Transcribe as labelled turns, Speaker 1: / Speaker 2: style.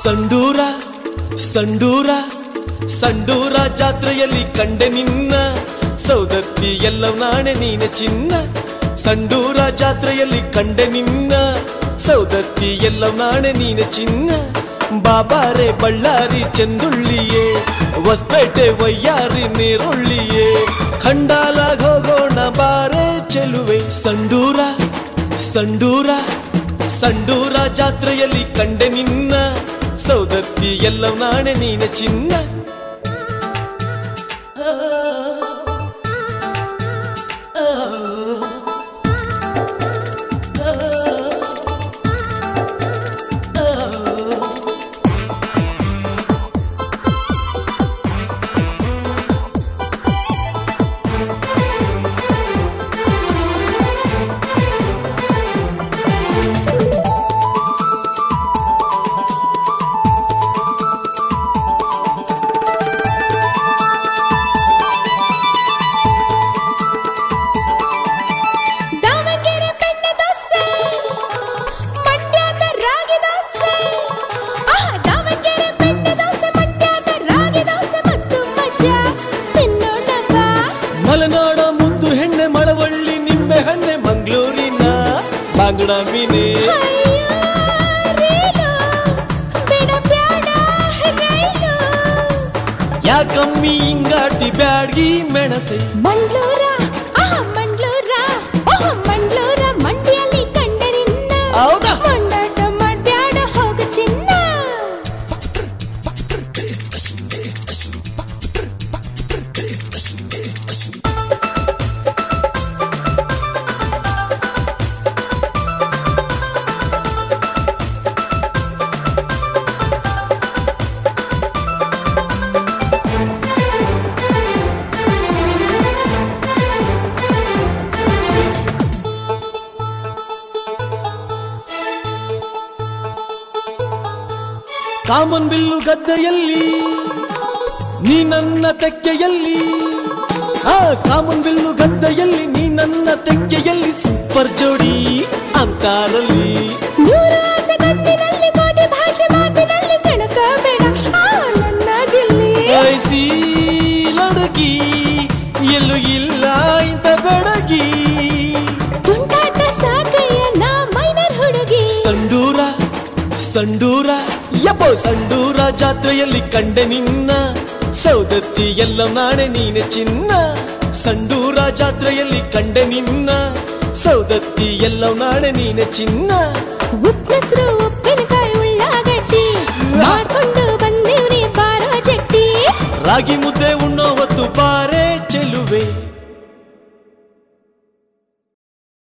Speaker 1: ಸಂಡೂರ ಸಂಡೂರ ಸಂಡೂರ ಜಾತ್ರೆಯಲ್ಲಿ ಕಂಡೆ ನಿನ್ನ ಸೌದತ್ತಿ ಎಲ್ಲವ ನಾಣೆ ನೀನೆ ಚಿನ್ನ ಸಂಡೂರ ಜಾತ್ರೆಯಲ್ಲಿ ಕಂಡೆ ನಿನ್ನ ಸೌದತ್ತಿ ಎಲ್ಲವ ನಾಣೆ ನೀನೆ ಚಿನ್ನ ಬಾಬಾರೆ ಬಳ್ಳಾರಿ ಚಂದುಳ್ಳಿಯೇ ಹೊಸ್ಪೇಟೆ ವಯ್ಯಾರಿ ನೀರುಳ್ಳಿಯೇ ಖಂಡಾಲಾಗ್ ಹೋಗೋಣ ಬಾರೆ ಚೆಲುವೆ ಸಂಡೂರ ಸಂಡೂರ ಸಂಡೂರ ಜಾತ್ರೆಯಲ್ಲಿ ಕಂಡೆ ನಿನ್ನ ಸೌದತ್ತಿ ಎಲ್ಲವ ನಾಣೆ ನೀನೆ ಚಿನ್ನ
Speaker 2: ದಾವಣಗೆರೆ ಬೆಣ್ಣೆ ದೋಸೆ ಮಂಡ್ಯದ ರಾಗಿ ದೋಸೆ ಆಹಾ ದಾವಣಗೆರೆ ಬೆಣ್ಣೆ ದೋಸೆ ಮಂಡ್ಯದ ರಾಗಿ ದೋಸೆ ಮಸ್ತು ಮಜಾ ತಿನ್ನೋಣ ಬಾ
Speaker 1: ಮಲೆನಾಡ ಮುದ್ದು ಹೆಣ್ಣೆ ಮಳವಳ್ಳಿ ನಿಂಬೆ ಹಣ್ಣೆ ಮಂಗಳೂರಿನ ಬಾಂಗಡ ಮೀನೆ
Speaker 2: ಅಯ್ಯೋ ರೀಲು ಬಿಡಬ್ಯಾಡ ರೈಲು
Speaker 1: ಯಾಕಮ್ಮಿ ಹಿಂಗಾಡ್ತಿ ಬ್ಯಾಡ್ಗಿ ಮೆಣಸೆ
Speaker 2: ಮಂಡ್ಲೂರ ಆಹಾ ಮಂಡ್ಲೂರ ಓಹೋ ಮಂಡ್ಲೂರ ಮಂಡ್ಯಲ್ಲಿ ಕಂಡರಿನ್ನ
Speaker 1: ಹೌದಾ?
Speaker 2: ಮಂಡಾಟ ಮಾಡ್ಬ್ಯಾಡ ಹೋಗು ಚಿನ್ನ
Speaker 1: ಕಾಮನ್ ಬಿಲ್ಲು ಗದ್ದೆಯಲ್ಲಿ ನೀ ನನ್ನ ತೆಕ್ಕೆಯಲ್ಲಿ ಆ ಕಾಮನ್ ಬಿಲ್ಲು ಗದ್ದೆಯಲ್ಲಿ ನೀ ನನ್ನ ತೆಕ್ಕೆಯಲ್ಲಿ ಸೂಪರ್ ಜೋಡಿ ಅಂತಾರಲ್ಲಿ
Speaker 2: ನೂರು ಆಸೆ ಕತ್ತಿನಲ್ಲಿ ಕೋಟಿ ಭಾಷೆ ಮಾತಿನಲ್ಲಿ ಕೆಣಕ ಬೇಡ ಆ ನನ್ನ ಗಿಲ್ಲಿ
Speaker 1: ಐಸಿ ಲಡಗಿ ಎಲ್ಲೂ ಇಲ್ಲ ಇಂಥ ಬೆಡಗಿ
Speaker 2: ತುಂಟಾಟ ಸಾಕಯ್ಯ ನಾ ಮೈನರ್ ಹುಡುಗಿ
Speaker 1: ಸಂಡೂರ ಸಂಡೂರ ಯಪ್ಪೋ ಸಂಡೂರ ಜಾತ್ರೆಯಲ್ಲಿ ಕಂಡೆ ನಿನ್ನ ಸೌದತ್ತಿ ಎಲ್ಲ ನಾಣೆ ನೀನೆ ಚಿನ್ನ ಸಂಡೂರ ಜಾತ್ರೆಯಲ್ಲಿ ಕಂಡೆ ನಿನ್ನ ಸೌದತ್ತಿ ಎಲ್ಲ ನಾಣೆ ನೀನೆ ಚಿನ್ನ
Speaker 2: ಉಪ್ಪೆಸರು ಉಪ್ಪಿನಕಾಯಿ ಉಳ್ಳಾಗಡ್ಡಿ ಮಾಡ್ಕೊಂಡು ಬಂದೇವ್ರಿ ಬಾರೋ ಜಟ್ಟಿ
Speaker 1: ರಾಗಿ